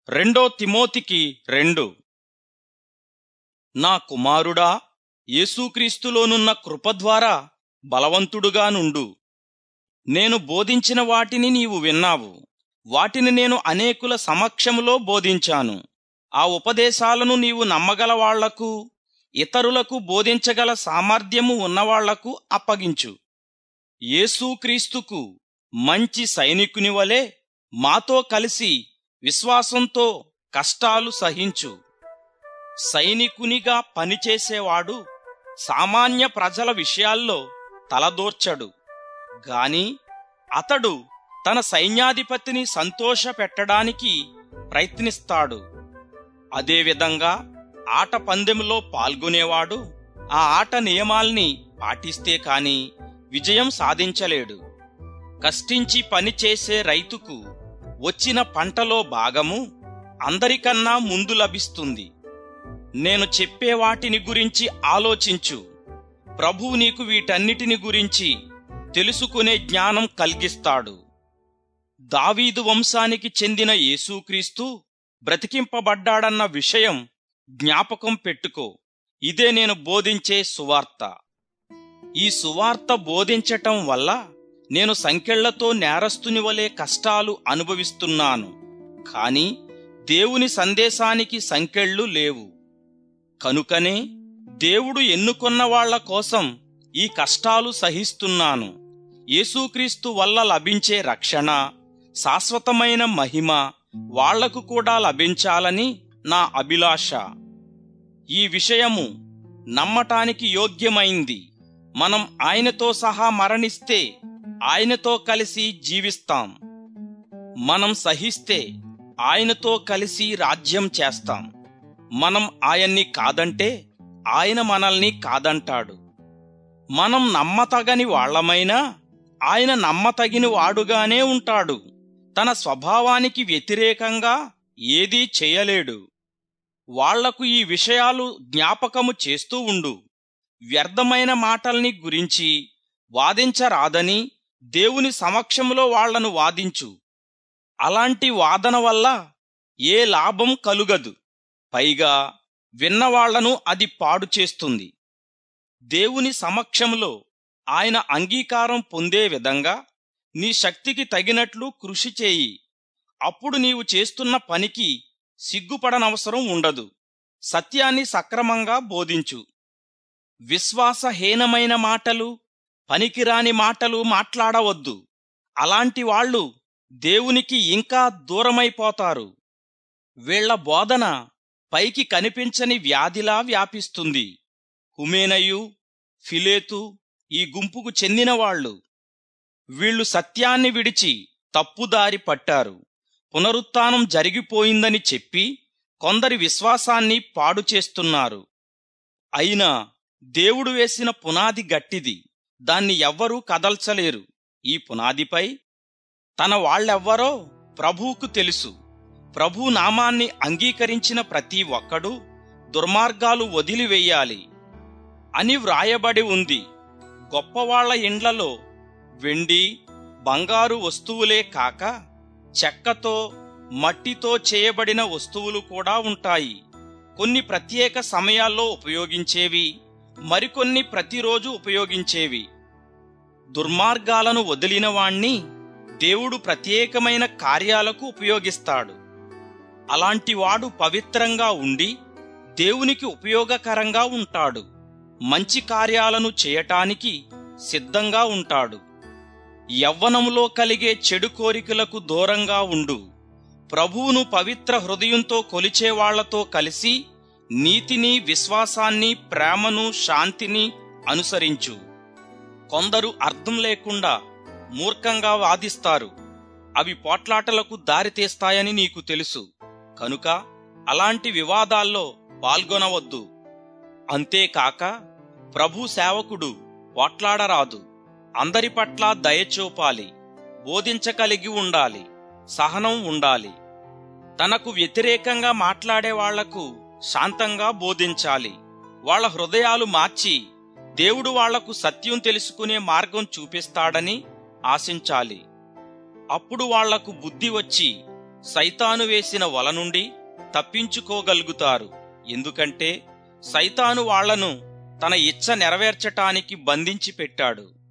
రెండో తిమోతికి రెండు నా కుమారుడా యేసుక్రీస్తులోనున్న కృప ద్వారా బలవంతుడుగా నుండు నేను బోధించిన వాటిని నీవు విన్నావు వాటిని నేను అనేకుల సమక్షములో బోధించాను ఆ ఉపదేశాలను నీవు నమ్మగల వాళ్లకు ఇతరులకు బోధించగల సామర్థ్యము ఉన్నవాళ్లకు అప్పగించు యేసుక్రీస్తుకు మంచి సైనికుని వలె మాతో కలిసి విశ్వాసంతో కష్టాలు సహించు సైనికునిగా పనిచేసేవాడు సామాన్య ప్రజల విషయాల్లో తలదూర్చడు గాని అతడు తన సైన్యాధిపతిని సంతోష పెట్టడానికి ప్రయత్నిస్తాడు అదేవిధంగా ఆట పందెంలో పాల్గొనేవాడు ఆ ఆట నియమాల్ని పాటిస్తే కాని విజయం సాధించలేడు కష్టించి పనిచేసే రైతుకు వచ్చిన పంటలో భాగము అందరికన్నా ముందు లభిస్తుంది నేను చెప్పే వాటిని గురించి ఆలోచించు ప్రభువు నీకు వీటన్నిటిని గురించి తెలుసుకునే జ్ఞానం కలిగిస్తాడు దావీదు వంశానికి చెందిన యేసుక్రీస్తు బ్రతికింపబడ్డాడన్న విషయం జ్ఞాపకం పెట్టుకో ఇదే నేను బోధించే సువార్త ఈ సువార్త బోధించటం వల్ల నేను సంకెళ్లతో నేరస్తుని వలె కష్టాలు అనుభవిస్తున్నాను కాని దేవుని సందేశానికి సంకెళ్ళు లేవు కనుకనే దేవుడు ఎన్నుకొన్న వాళ్ల కోసం ఈ కష్టాలు సహిస్తున్నాను యేసుక్రీస్తు వల్ల లభించే రక్షణ శాశ్వతమైన మహిమ వాళ్లకు కూడా లభించాలని నా అభిలాష ఈ విషయము నమ్మటానికి యోగ్యమైంది మనం ఆయనతో సహా మరణిస్తే ఆయనతో కలిసి జీవిస్తాం మనం సహిస్తే ఆయనతో కలిసి రాజ్యం చేస్తాం మనం ఆయన్ని కాదంటే ఆయన మనల్ని కాదంటాడు మనం నమ్మతగని వాళ్లమైనా ఆయన నమ్మతగిన వాడుగానే ఉంటాడు తన స్వభావానికి వ్యతిరేకంగా ఏదీ చేయలేడు వాళ్లకు ఈ విషయాలు జ్ఞాపకము చేస్తూ ఉండు వ్యర్థమైన మాటల్ని గురించి వాదించరాదని దేవుని సమక్షంలో వాళ్లను వాదించు అలాంటి వాదన వల్ల ఏ లాభం కలుగదు పైగా విన్నవాళ్లను అది పాడు చేస్తుంది దేవుని సమక్షంలో ఆయన అంగీకారం పొందే విధంగా నీ శక్తికి తగినట్లు కృషి చేయి అప్పుడు నీవు చేస్తున్న పనికి సిగ్గుపడనవసరం ఉండదు సత్యాన్ని సక్రమంగా బోధించు విశ్వాసహీనమైన మాటలు పనికిరాని మాటలు మాట్లాడవద్దు అలాంటి వాళ్ళు దేవునికి ఇంకా దూరమైపోతారు వీళ్ల బోధన పైకి కనిపించని వ్యాధిలా వ్యాపిస్తుంది హుమేనయు ఫిలేతు ఈ గుంపుకు చెందినవాళ్లు వీళ్లు సత్యాన్ని విడిచి తప్పుదారి పట్టారు పునరుత్థానం జరిగిపోయిందని చెప్పి కొందరి విశ్వాసాన్ని పాడు చేస్తున్నారు అయినా దేవుడు వేసిన పునాది గట్టిది దాన్ని ఎవ్వరూ కదల్చలేరు ఈ పునాదిపై తన వాళ్ళెవ్వరో ప్రభువుకు తెలుసు ప్రభు నామాన్ని అంగీకరించిన ప్రతి ఒక్కడూ దుర్మార్గాలు వదిలివేయాలి అని వ్రాయబడి ఉంది గొప్పవాళ్ల ఇండ్లలో వెండి బంగారు వస్తువులే కాక చెక్కతో మట్టితో చేయబడిన వస్తువులు కూడా ఉంటాయి కొన్ని ప్రత్యేక సమయాల్లో ఉపయోగించేవి మరికొన్ని ప్రతిరోజు ఉపయోగించేవి దుర్మార్గాలను వదిలిన వాణ్ణి దేవుడు ప్రత్యేకమైన కార్యాలకు ఉపయోగిస్తాడు అలాంటివాడు పవిత్రంగా ఉండి దేవునికి ఉపయోగకరంగా ఉంటాడు మంచి కార్యాలను చేయటానికి సిద్ధంగా ఉంటాడు యవ్వనములో కలిగే చెడు కోరికలకు దూరంగా ఉండు ప్రభువును పవిత్ర హృదయంతో కొలిచేవాళ్లతో కలిసి నీతిని విశ్వాసాన్ని ప్రేమను శాంతిని అనుసరించు కొందరు అర్థం లేకుండా మూర్ఖంగా వాదిస్తారు అవి పోట్లాటలకు దారితీస్తాయని నీకు తెలుసు కనుక అలాంటి వివాదాల్లో పాల్గొనవద్దు అంతేకాక ప్రభు సేవకుడు పోట్లాడరాదు అందరి పట్ల దయచూపాలి బోధించగలిగి ఉండాలి సహనం ఉండాలి తనకు వ్యతిరేకంగా మాట్లాడే వాళ్లకు శాంతంగా బోధించాలి వాళ్ళ హృదయాలు మార్చి దేవుడు వాళ్లకు సత్యం తెలుసుకునే మార్గం చూపిస్తాడని ఆశించాలి అప్పుడు వాళ్లకు బుద్ధి వచ్చి సైతాను వేసిన వల నుండి తప్పించుకోగలుగుతారు ఎందుకంటే సైతాను వాళ్లను తన ఇచ్చ నెరవేర్చటానికి బంధించి పెట్టాడు